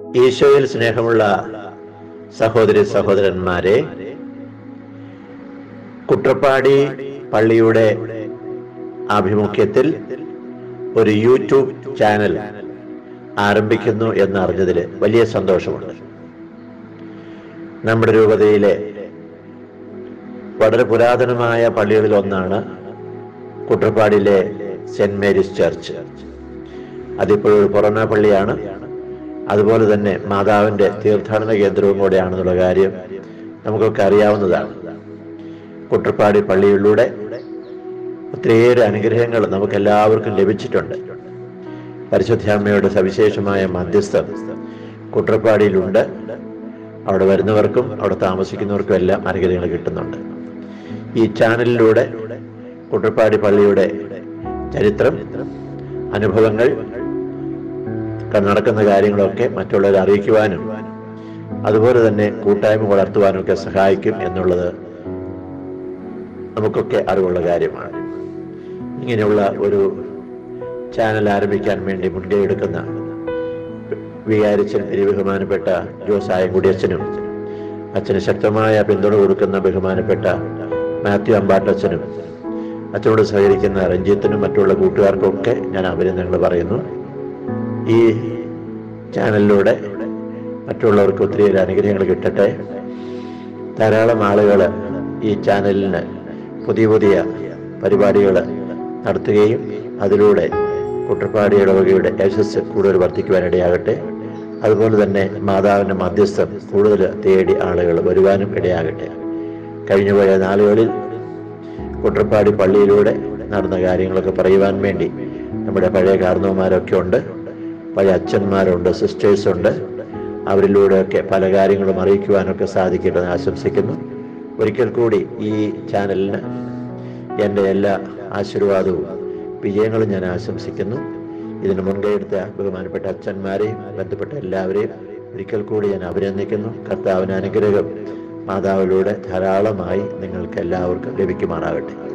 ഈശോയിൽ സ്നേഹമുള്ള സഹോദരി സഹോദരന്മാരെ കുട്ടപ്പാടി പള്ളിയുടെ ആഭിമുഖ്യത്തിൽ ഒരു യൂട്യൂബ് ചാനൽ ആരംഭിക്കുന്നു എന്ന് അറിഞ്ഞതിൽ വലിയ സന്തോഷമുണ്ട് നമ്മുടെ രൂപതയിലെ വളരെ പുരാതനമായ പള്ളികളിൽ ഒന്നാണ് കുട്ടപ്പാടിയിലെ സെന്റ് മേരീസ് ചർച്ച് അതിപ്പോഴൊരു പുറമേ പള്ളിയാണ് അതുപോലെ തന്നെ മാതാവിന്റെ തീർത്ഥാടന കേന്ദ്രവും കൂടെയാണെന്നുള്ള കാര്യം നമുക്കൊക്കെ അറിയാവുന്നതാണ് കുട്ടപ്പാടി പള്ളിയിലൂടെ ഒത്തിരിയേറെ അനുഗ്രഹങ്ങൾ നമുക്ക് എല്ലാവർക്കും ലഭിച്ചിട്ടുണ്ട് പരിശുദ്ധാമ്മയുടെ സവിശേഷമായ മധ്യസ്ഥം കുട്ടപ്പാടിയിലുണ്ട് അവിടെ വരുന്നവർക്കും അവിടെ താമസിക്കുന്നവർക്കും എല്ലാം അനുഗ്രഹങ്ങൾ കിട്ടുന്നുണ്ട് ഈ ചാനലിലൂടെ കുട്ടപ്പാടി പള്ളിയുടെ ചരിത്രം അനുഭവങ്ങൾ നടക്കുന്ന കാര്യങ്ങളൊക്കെ മറ്റുള്ളവരെ അറിയിക്കുവാനും അതുപോലെ തന്നെ കൂട്ടായ്മ വളർത്തുവാനും ഒക്കെ സഹായിക്കും എന്നുള്ളത് നമുക്കൊക്കെ അറിവുള്ള കാര്യമാണ് ഇങ്ങനെയുള്ള ഒരു ചാനൽ ആരംഭിക്കാൻ വേണ്ടി മുൻകൈ എടുക്കുന്ന വികാരിച്ചൻ ബഹുമാനപ്പെട്ട ജോസ് ആയൻകുടി അച്ഛനും അച്ഛന് ശക്തമായ പിന്തുണ കൊടുക്കുന്ന ബഹുമാനപ്പെട്ട മാത്യു അമ്പാട്ടച്ഛനും അച്ഛനോട് സഹകരിക്കുന്ന രഞ്ജിത്തിനും മറ്റുള്ള കൂട്ടുകാർക്കൊക്കെ ഞാൻ അഭിനന്ദനങ്ങൾ പറയുന്നു ഈ ചാനലിലൂടെ മറ്റുള്ളവർക്ക് ഒത്തിരിയേറെ അനുഗ്രഹങ്ങൾ കിട്ടട്ടെ ധാരാളം ആളുകൾ ഈ ചാനലിന് പുതിയ പുതിയ പരിപാടികൾ നടത്തുകയും അതിലൂടെ കുട്ടപ്പാടി ഇടവകയുടെ യശസ് കൂടുതൽ വർദ്ധിക്കുവാനിടയാകട്ടെ അതുപോലെ തന്നെ മാതാവിൻ്റെ മധ്യസ്ഥം കൂടുതൽ തേടി ആളുകൾ വരുവാനും ഇടയാകട്ടെ കഴിഞ്ഞു പോയ നാളുകളിൽ കുട്ടപ്പാടി പള്ളിയിലൂടെ നടന്ന കാര്യങ്ങളൊക്കെ പറയുവാൻ വേണ്ടി നമ്മുടെ പഴയ കാരണവന്മാരൊക്കെ ഉണ്ട് പഴയ അച്ഛന്മാരുണ്ട് സിസ്റ്റേഴ്സ് ഉണ്ട് അവരിലൂടെയൊക്കെ പല കാര്യങ്ങളും അറിയിക്കുവാനൊക്കെ സാധിക്കട്ടെ എന്ന് ആശംസിക്കുന്നു ഒരിക്കൽ കൂടി ഈ ചാനലിന് എൻ്റെ എല്ലാ ആശീർവാദവും വിജയങ്ങളും ഞാൻ ആശംസിക്കുന്നു ഇതിന് മുൻകൈ എടുത്ത ബഹുമാനപ്പെട്ട അച്ഛന്മാരെയും ബന്ധപ്പെട്ട എല്ലാവരെയും ഒരിക്കൽ കൂടി ഞാൻ അഭിനന്ദിക്കുന്നു കർത്താവിന് അനുഗ്രഹം മാതാവിലൂടെ ധാരാളമായി നിങ്ങൾക്ക് എല്ലാവർക്കും ലഭിക്കുമാറാകട്ടെ